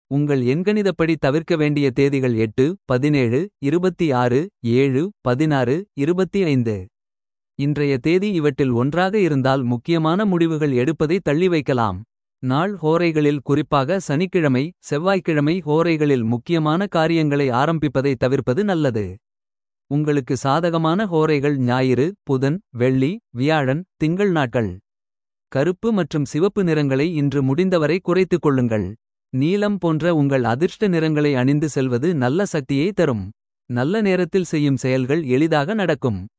உங்கள் எண்கணிதப்படி தவிர்க்க வேண்டிய தேதிகள் எட்டு பதினேழு இருபத்தி ஆறு ஏழு பதினாறு இருபத்தி ஐந்து. இன்றைய தேதி இவற்றில் ஒன்றாக இருந்தால் முக்கியமான முடிவுகள் எடுப்பதை தள்ளி வைக்கலாம். நாள் ஹோரைகளில் குறிப்பாக சனிக்கிழமை செவ்வாய்க்கிழமை ஹோரைகளில் முக்கியமான காரியங்களை ஆரம்பிப்பதை தவிர்ப்பது நல்லது. உங்களுக்கு சாதகமான ஹோரைகள் ஞாயிறு புதன் வெள்ளி வியாழன் திங்கள் நாட்கள். கருப்பு மற்றும் சிவப்பு நிறங்களை இன்று முடிந்தவரை குறைத்துக் கொள்ளுங்கள். நீலம் போன்ற உங்கள் அதிர்ஷ்ட நிறங்களை அணிந்து செல்வது நல்ல சக்தியை தரும். நல்ல நேரத்தில் செய்யும் செயல்கள் எளிதாக நடக்கும்.